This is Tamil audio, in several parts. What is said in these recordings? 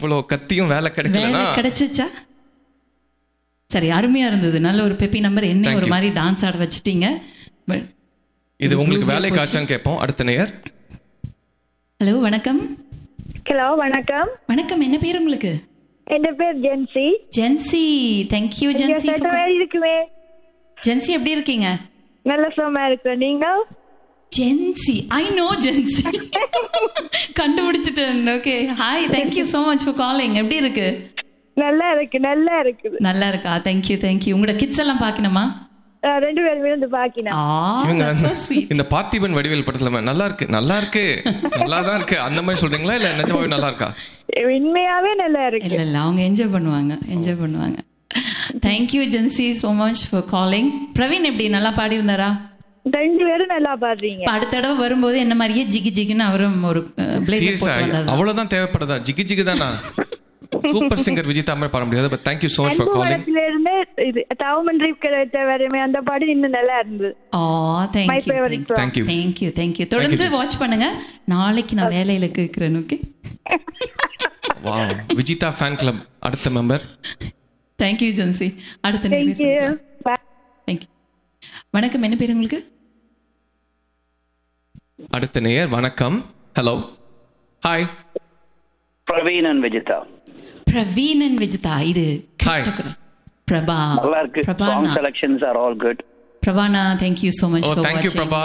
இவ்வளோ கத்தியும் வேலை வேலை கிடைக்கலன்னா கிடைச்சிச்சா சரி அருமையா இருந்தது நல்ல ஒரு பெப்பி நம்பர் என்ன Thank ஒரு you. மாதிரி டான்ஸ் ஆட வச்சிட்டீங்க பட் இது உங்களுக்கு வேலை காய்ச்சான்னு கேட்போம் அடுத்த நேயர் ஹலோ வணக்கம் ஹலோ வணக்கம் வணக்கம் என்ன பேர் உங்களுக்கு என் பேர் ஜென்சி ஜென்சி தேங்க்யூ இங்க ஜென்சி செட்ட மாதிரி இருக்குமே ஜென்சி எப்படி இருக்கீங்க நல்ல சுகமா இருக்கு நீங்க ஜென்சி ஐ நோ ஜென்சி கண்டுபிடிச்சிட்டேன் okay hi thank you so much for calling எப்படி இருக்கு நல்லா இருக்கு நல்லா இருக்குது நல்லா இருக்கா தேங்க்யூ தேங்க்யூ உங்களோட கிட்ஸ் எல்லாம் பார்க்கணுமா அஹ் ரெண்டு பேரும் விழுந்து பாக்கினா ஆ இவங்க that's so sweet இந்த பார்த்திபன் வடிவேல் படத்துல மாதிரி, நல்லா இருக்கு நல்லா இருக்கு நல்லா தான் இருக்கு அந்த மாதிரி சொல்றீங்களா இல்ல நிஜமாவே நல்லா இருக்கா உண்மையாவே நல்லா இருக்கு இல்ல இல்ல அவங்க என்ஜாய் பண்ணுவாங்க என்ஜாய் பண்ணுவாங்க thank you Jency so much for calling Praveen எப்படி நல்லா பாடி இருந்தாரா ரெண்டு பேரும் நல்லா பாடுறீங்க இப்ப அடுத்த தடவை வரும்போது என்ன மாதிரியே ஜிகி ஜிகின்னு அவரும் ஒரு பிளேசர் சீரியஸா போட்டு வந்தாரு அவ்வளவுதான் தேவைப்படுதா ஜிகி ஜிகி தானா சூப்பர் சிங்கர் விஜிதா மாதிரி பாட முடியாது but thank you so much for அன்பு calling படத்துல இருந்து இது தவமன்றி கிடைத்த வறுமை அந்த பாட்டு இன்னும் நல்லா இருந்தது ah My thank you favorite song. Thank you. Thank you thank you தொடர்ந்து வாட்ச் பண்ணுங்க நாளைக்கு நான் வேலையில கேட்கிறேன் okay wow Vijitha fan club அடுத்த மெம்பர் தேங்க்யூ ஜென்சி அடுத்த தேங்க்யூ தேங்க்யூ வணக்கம் என்ன பேர் உங்களுக்கு அடுத்த நேயர் வணக்கம் hello hi Praveen and Vijitha Praveen and Vijitha இது Hi. கேட்டுக்கிறேன். பிரபா நல்லா இருக்கு song Prabhana selections are all good Prabhana thank you so much oh for thank you வாட்சிங் பிரபா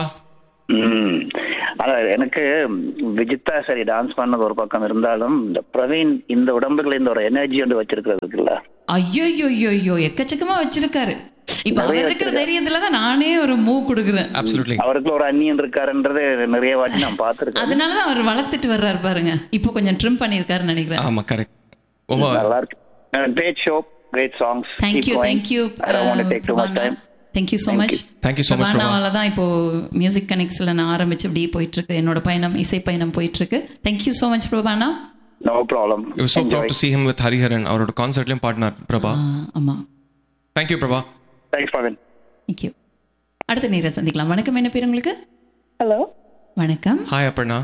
ம் ஆனா எனக்கு விஜிதா சரி டான்ஸ் பண்ணது ஒரு பக்கம் இருந்தாலும் இந்த பிரவீன் இந்த உடம்புல இந்த ஒரு எனர்ஜி வந்து வச்சிருக்கிறது இருக்குல்ல ஐயோ ஐயோ ஐயோ எக்கச்சக்கமா வச்சிருக்காரு இப்ப நிறைய அவர் இருக்கிற தைரியத்துல தான் நானே ஒரு மூவ் கொடுக்குறேன் அப்சல்யூட்லி அவருக்கு ஒரு அந்நியன் இருக்காருன்றது நிறைய வாட்டி நான் பார்த்திருக்கேன் அதனாலதான் அவர் வளர்த்துட்டு வர்றாரு பாருங்க இப்போ கொஞ்சம் ட்ரிம் பண்ணிருக்காருன்னு நினைக்கிறேன் ஆமா கரெக்ட் ரொம்ப நல்லா இருக்கு great show great songs thank you thank you I don't want to take too much time. Thank you so much Thank you so much, பிரபா. பிரபானாவால தான் இப்போ மியூசிக் கனெக்ட்ஸ்ல நான் ஆரம்பிச்சு இப்படியே போயிட்டு இருக்கு என்னோட பயணம் இசை பயணம் போயிட்டு இருக்கு thank you so much Prabhana no problem It was so proud to see him with Hariharan அவரோட கான்சர்ட்லயும் பாடினார் பிரபா ஆ, ஆமா thank you Prabha thanks Praveen thank you அடுத்த நேரம் சந்திக்கலாம் வணக்கம் என்ன பேர் உங்களுக்கு ஹலோ வணக்கம் ஹாய் அப்பர்ணா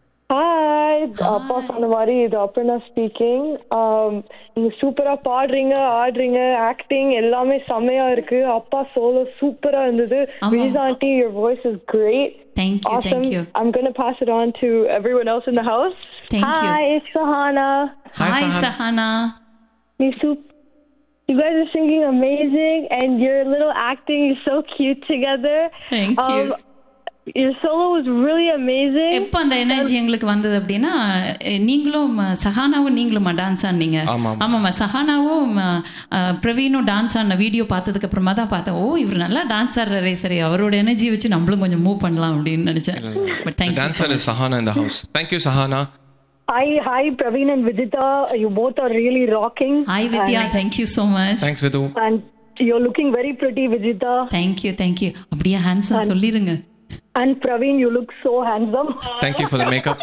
ஹாய் அப்பா சொன்ன மாதிரி இது அப்பர்ணா ஸ்பீக்கிங் நீங்க சூப்பரா பாடுறீங்க ஆடுறீங்க ஆக்டிங் எல்லாமே செம்மையா இருக்கு அப்பா சோலோ சூப்பரா இருந்தது ஆமா. Vijay aunty your voice is great thank you awesome thank you I'm gonna pass it on to everyone else in the house Thank you. hi it's Sahana Hi, hi Sahana. Sahana you soup you guys are singing amazing and your little acting is so cute together Thank you. your solo was really amazing எப்போ அந்த எனர்ஜி எங்களுக்கு வந்தது அப்படின்னா அஹ், நீங்களும் அஹ், சஹானாவும் நீங்களும் டான்ஸ் ஆனீங்க ஆமா, ஆமா. ஆமாம்மா சஹானாவும் அஹ், அஹ், பிரவீனும் டான்ஸ் ஆடின வீடியோ பார்த்ததுக்கு அப்புறமா தான் பார்த்தேன் ஓ இவர் நல்லா டான்ஸ் ஆடுறாரே சரி அவரோட எனர்ஜி வச்சு நம்மளும் கொஞ்சம் மூவ் பண்ணலாம் அப்படின்னு நினைச்சேன் but thank you dancer is Sahana in the house thank you Sahana Hi, hi, Praveen and Vijita. You both are really rocking. Hi Vidya thank you so much thanks Vidhu And you're looking very pretty, Vijita. Thank you thank you அப்படியே ஹேண்ட்ஸம் சொல்லிருங்க And Praveen, you look so handsome. Thank you for the makeup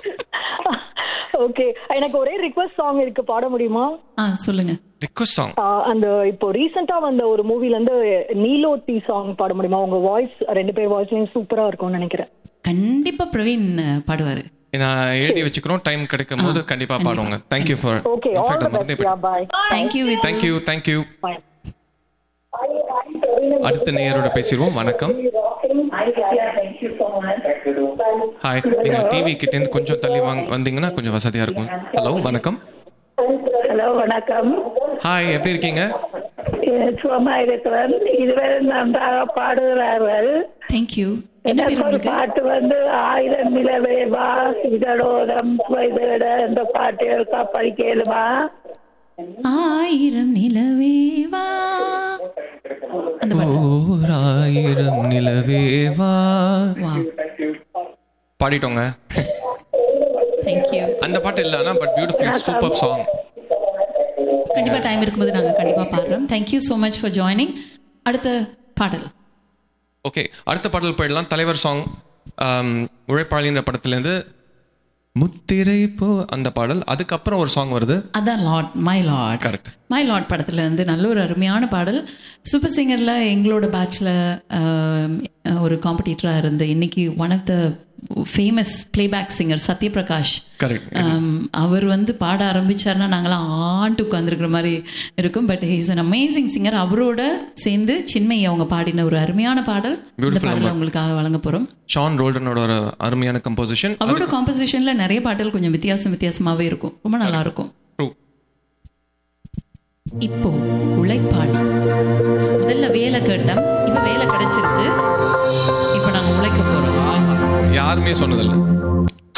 okay. எனக்கு ஒரே ரிக்வஸ்ட் சாங் இருக்கு பாட முடியுமா ஆ சொல்லுங்க ரிக்வஸ்ட் சாங் ஆஹ் அந்த இப்போ ரீசெண்டா வந்த ஒரு மூவில இருந்து நீலோத்தி சாங் பாட முடியுமா உங்க வாய்ஸ் ரெண்டு பேர் வாய்ஸ்லயும் சூப்பரா இருக்கும்னு நினைக்கிறேன் கண்டிப்பா பிரவீன் அஹ், பாடுவாரு நான் எழுதி வச்சுக்கிறோம் டைம் கிடைக்கும் போது கண்டிப்பா பாடுவாங்க thank you for okay all the best ya bye thank you with thank you thank you அடுத்த நேயரோட பேசிடுவோம் வணக்கம் ஹாய் நீங்க டிவி கிட்ட இருந்து கொஞ்சம் தள்ளி வாங்க வந்தீங்கன்னா கொஞ்சம் வசதியா இருக்கும் ஹலோ வணக்கம் ஹலோ வணக்கம் ஹாய் எப்படி இருக்கீங்க சுகமா இருக்கிறேன் இதுவரை நன்றாக பாடுகிறார்கள் தேங்க்யூ என்ன பேர் எனக்கு ஒரு உங்களுக்கு பாட்டு வந்து ஆயிரம் நிலவே வா இதழோரம் வைதேட இந்த பாட்டு இருக்கா படிக்கலுமா ஆயிரம் நிலவே வா அந்த பாட்டு ஓர் ஆயிரம் நிலவேவா வா பாடிட்டோங்க தேங்க்யூ அந்த பாட்டு இல்லைனா பட் பியூட்டிஃபுல் சூப்பர் சாங் கண்டிப்பா டைம் இருக்கும்போது நாங்க கண்டிப்பா பாடுறோம் thank you so much for joining அடுத்த பாடல் ஓகே அடுத்த பாடல் போயிடலாம் தலைவர் சாங் உழைப்பாளின்ற படத்துலேருந்து முத்திரை போ அந்த பாடல் அதுக்கப்புறம் ஒரு சாங் வருது அதான் lord my lord Correct. My lord படத்துல இருந்து நல்ல ஒரு அருமையான பாடல் சூப்பர் சிங்கர்ல எங்களோட பேட்ச்ல ஒரு காம்படிட்டரா இருந்து இன்னைக்கு one of the famous playback singer Sathyaprakash correct Um, அவர் வந்து பாட ஆரம்பிச்சார்னா நாங்களாம் ஆண்டு உட்காந்துருக்கிற மாதிரி இருக்கும் but he's an amazing singer அவரோட சேர்ந்து சின்மை அவங்க பாடின ஒரு அருமையான பாடல் இந்த Beautiful பாடலை உங்களுக்காக வழங்க போறோம் ஷான் ரோல்டனோட ஒரு அருமையான கம்போசிஷன் அவரோட காம்போசிஷன்ல நிறைய பாடல் கொஞ்சம் வித்தியாசம் வித்தியாசமாவே இருக்கும் ரொம்ப நல்லா இருக்கும் இப்போ உழைப்பாளி முதல்ல வேலை கேட்டோம் இப்ப வேலை கிடைச்சிருச்சு இப்ப நாங்க உழைக்க போறோம் யாருமே சொன்னதில்லை